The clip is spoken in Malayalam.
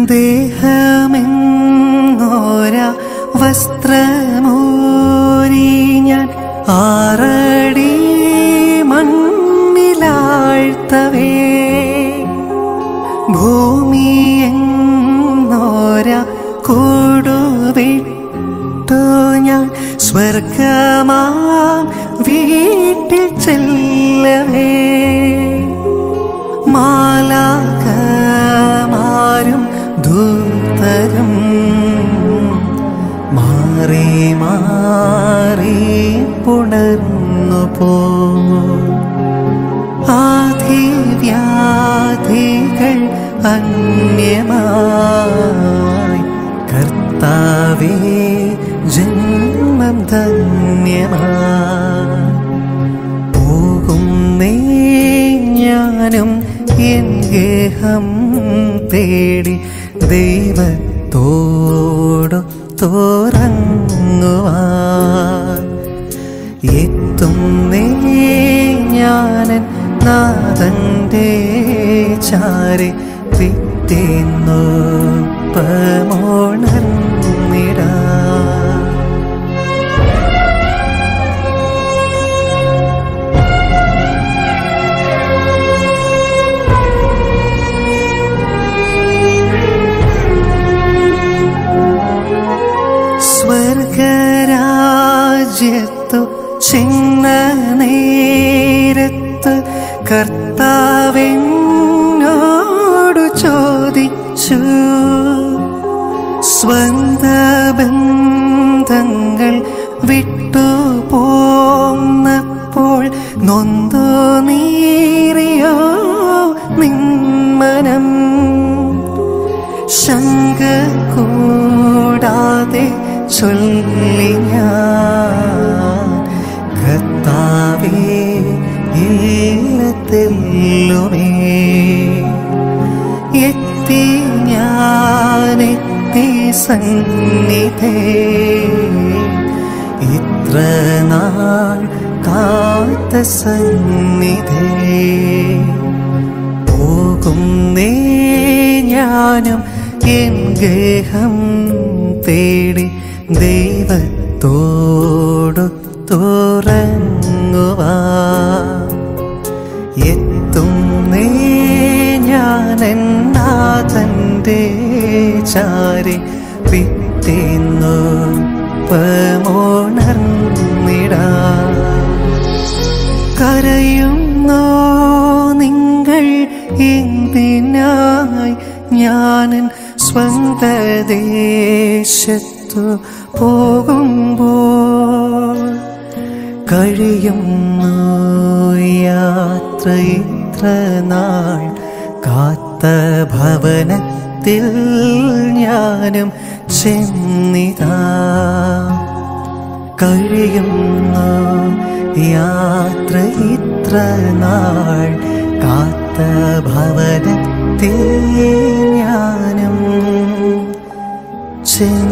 ദേഹമെങ്ങോര വസ്ത്രമോരി ഞാൻ ആറടി മണ്ണിലാഴ്ത്തവേ ഭൂമിയെങ്ങോര കൂടുവിട്ടു ഞാൻ സ്വർഗമാം വീട്ടിൽ ചെല്ലവേ മാലാകമാരും ദൂതരും മാറി മാറി പുണർന്നു പോ ആധിവ്യാധികൾ അന്യമായി കർത്താവേ ജന്മം ധന്യമായി പോകുന്നേ ഞാനും എൻ ഗേഹം തേടി ദൈവത്തോടു തോറങ്ങുവാൻ എത്തുന്നേ ഞാനൻ നാഥന്റെ ചാരി പിറ്റേന്നു പമോണർന്നിടാ സ്വർഗരാജ്യത്തു ചിന്ന നേരത്ത് കർത്താവിനോടു ചോദിച്ചു സ്വന്ത ബന്ധങ്ങൾ വിട്ടു പോന്നപ്പോൾ നൊന്തു നീറിയോ നിന്മനം ശങ്ക കൂടാതെ ചൊല്ലി ഞാൻ കർത്താവേ ഇല്ലത്തെല്ലുമേ എത്തി ഞാനെത്തി സന്നിധേ ഇത്ര നാൾ കാത്ത സന്നിധേ പോകുന്നേ ഞാനും എൻ ഗേഹം തേടി ദൈവത്തോടു തുറങ്ങുവാ എത്തുന്നേ ഞാൻ എന്നാഥന്റെ ചാരി പിറ്റേന്നു പമോണർന്നിടാ കരയുന്നോ നിങ്ങൾ എന്തിനായി ഞാനൻ സ്വന്ത ദേശത്തു പോകുമ്പോൾ കഴിയുന്നു യാത്ര ഇത്ര നാൾ കാത്ത ഭവനത്തിൽ ഞാനും ചെന്നിതാ കഴിയുന്നു യാത്ര ഇത്ര നാൾ കാത്ത ഭവനത്തിൽ ഞാനും ചെന്നു